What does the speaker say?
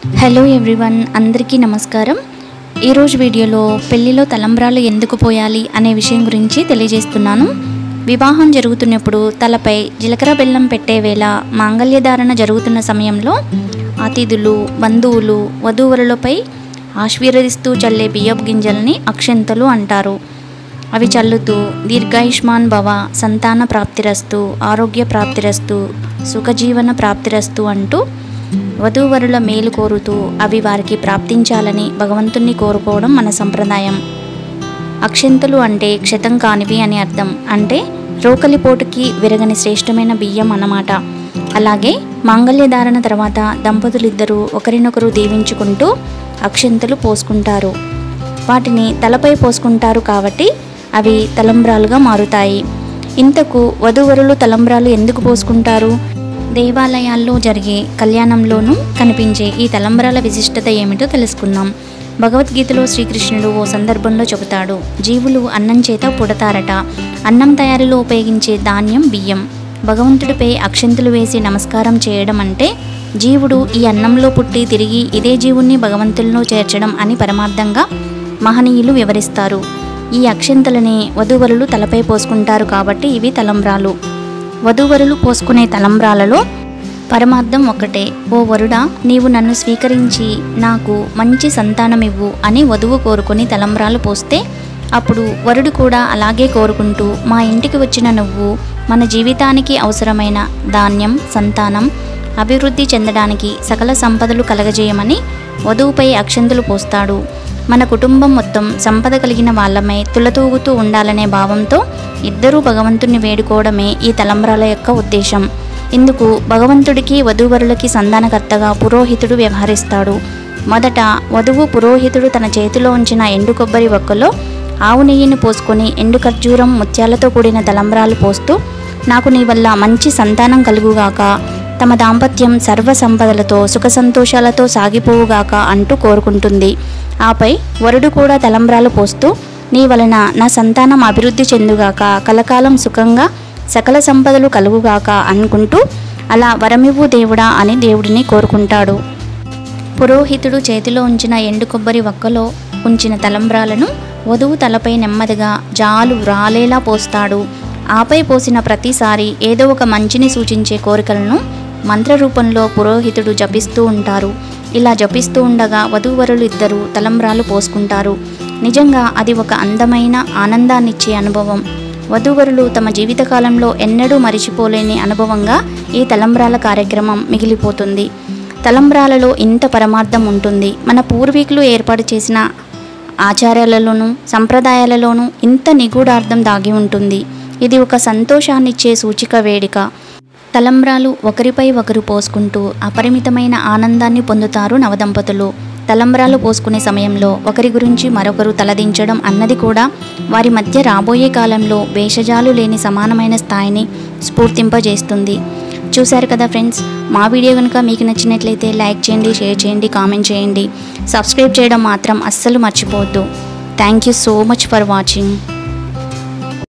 hello everyone అందరికీ నమస్కారం ఈరోజు వీడియోలో పెళ్లిలో తలంబ్రాలు ఎందుకు పోయాలి అనే విషయం గురించి తెలియజేస్తున్నాను వివాహం జరుగుతున్నప్పుడు తలపై జీలకర్ర బెల్లం పెట్టే వేళ మాంగళ్యధారణ జరుగుతున్న సమయంలో అతిథులు బంధువులు వధూవరులపై ఆశీర్వదిస్తూ చల్లే బియ్యపు గింజల్ని అక్షంతలు అంటారు అవి చల్లుతూ దీర్ఘాయుష్మాన్ భవ సంతాన ప్రాప్తిరస్తు ఆరోగ్య ప్రాప్తిరస్తు సుఖజీవన ప్రాప్తిరస్తు అంటూ వధూవరుల మేలు కోరుతూ అవి వారికి ప్రాప్తించాలని భగవంతుణ్ణి కోరుకోవడం మన సంప్రదాయం అక్షంతలు అంటే క్షతం కానివి అని అర్థం అంటే రోకలిపోటుకి విరగని శ్రేష్టమైన బియ్యం అన్నమాట అలాగే మాంగళ్యధారణ తర్వాత దంపతులిద్దరూ ఒకరినొకరు దీవించుకుంటూ అక్షంతలు పోసుకుంటారు వాటిని తలపై పోసుకుంటారు కాబట్టి అవి తలంబ్రాలుగా మారుతాయి ఇంతకు వధూవరులు తలంబ్రాలు ఎందుకు పోసుకుంటారు దేవాలయాల్లో జరిగే కళ్యాణంలోనూ కనిపించే ఈ తలంబ్రాల విశిష్టత ఏమిటో తెలుసుకుందాం భగవద్గీతలో శ్రీకృష్ణుడు ఓ సందర్భంలో చెబుతాడు జీవులు అన్నం చేత పుడతారట అన్నం తయారీలో ఉపయోగించే ధాన్యం బియ్యం భగవంతుడిపై అక్షంతులు వేసి నమస్కారం చేయడం అంటే జీవుడు ఈ అన్నంలో పుట్టి తిరిగి ఇదే జీవుణ్ణి భగవంతుల్లో చేర్చడం అని పరమార్థంగా మహనీయులు వివరిస్తారు ఈ అక్షంతలని వధూవరులు తలపై పోసుకుంటారు కాబట్టి ఇవి తలంబ్రాలు వధూవరులు పోసుకునే తలంబ్రాలలో పరమార్థం ఒక్కటే ఓ వరుడా నీవు నన్ను స్వీకరించి నాకు మంచి సంతానమివ్వు అని వధువు కోరుకొని తలంబ్రాలు పోస్తే అప్పుడు వరుడు కూడా అలాగే కోరుకుంటూ మా ఇంటికి వచ్చిన నువ్వు మన జీవితానికి అవసరమైన ధాన్యం సంతానం అభివృద్ధి చెందడానికి సకల సంపదలు కలగజేయమని వధువుపై అక్షంతులు పోస్తాడు మన కుటుంబం మొత్తం సంపద కలిగిన వాళ్ళమై తులతూగుతూ ఉండాలనే భావంతో ఇద్దరూ భగవంతుణ్ణి వేడుకోవడమే ఈ తలంబ్రాల యొక్క ఉద్దేశం ఇందుకు భగవంతుడికి వధూవరులకి సంధానకర్తగా పురోహితుడు వ్యవహరిస్తాడు మొదట వధువు పురోహితుడు తన చేతిలో ఉంచిన ఎండు కొబ్బరి ఒక్కలో ఆవు నెయ్యిని పోసుకొని ఎండు ఖర్జూరం ముత్యాలతో కూడిన తలంబ్రాలు పోస్తూ నాకు నీ వల్ల మంచి సంతానం కలుగుగాక తమ దాంపత్యం సర్వ సంపదలతో సుఖ సంతోషాలతో సాగిపోవుగాక అంటూ కోరుకుంటుంది ఆపై వరుడు కూడా తలంబ్రాలు పోస్తూ నీ వలన నా సంతానం అభివృద్ధి చెందుగాక కలకాలం సుఖంగా సకల సంపదలు కలుగుగాక అనుకుంటూ అలా వరమివ్వు దేవుడా అని దేవుడిని కోరుకుంటాడు పురోహితుడు చేతిలో ఉంచిన ఎండు కొబ్బరి వక్కలో ఉంచిన తలంబ్రాలను వధువు తలపై నెమ్మదిగా జాలు రాలేలా పోస్తాడు ఆపై పోసిన ప్రతిసారి ఏదో ఒక మంచిని సూచించే కోరికలను మంత్ర రూపంలో పురోహితుడు జపిస్తూ ఉంటారు ఇలా జపిస్తూ ఉండగా వధూవరులు ఇద్దరు తలంబ్రాలు పోసుకుంటారు నిజంగా అది ఒక అందమైన ఆనందాన్నిచ్చే అనుభవం వధూవరులు తమ జీవితకాలంలో ఎన్నడూ మరిచిపోలేని అనుభవంగా ఈ తలంబ్రాల కార్యక్రమం మిగిలిపోతుంది తలంబ్రాలలో ఇంత పరమార్థం ఉంటుంది మన పూర్వీకులు ఏర్పాటు చేసిన ఆచారాలలోనూ సంప్రదాయాలలోనూ ఇంత నిగూఢార్థం దాగి ఉంటుంది ఇది ఒక సంతోషాన్నిచ్చే సూచిక వేడిక తలంబ్రాలు ఒకరిపై ఒకరు పోసుకుంటూ అపరిమితమైన ఆనందాన్ని పొందుతారు నవదంపతులు తలంబ్రాలు పోసుకునే సమయంలో ఒకరి గురించి మరొకరు తలదించడం అన్నది కూడా వారి మధ్య రాబోయే కాలంలో భేషజాలు లేని సమానమైన స్థాయిని స్ఫూర్తింపజేస్తుంది చూశారు కదా ఫ్రెండ్స్ మా వీడియో కనుక మీకు నచ్చినట్లయితే లైక్ చేయండి షేర్ చేయండి కామెంట్ చేయండి సబ్స్క్రైబ్ చేయడం మాత్రం అస్సలు మర్చిపోవద్దు thank you so much for watching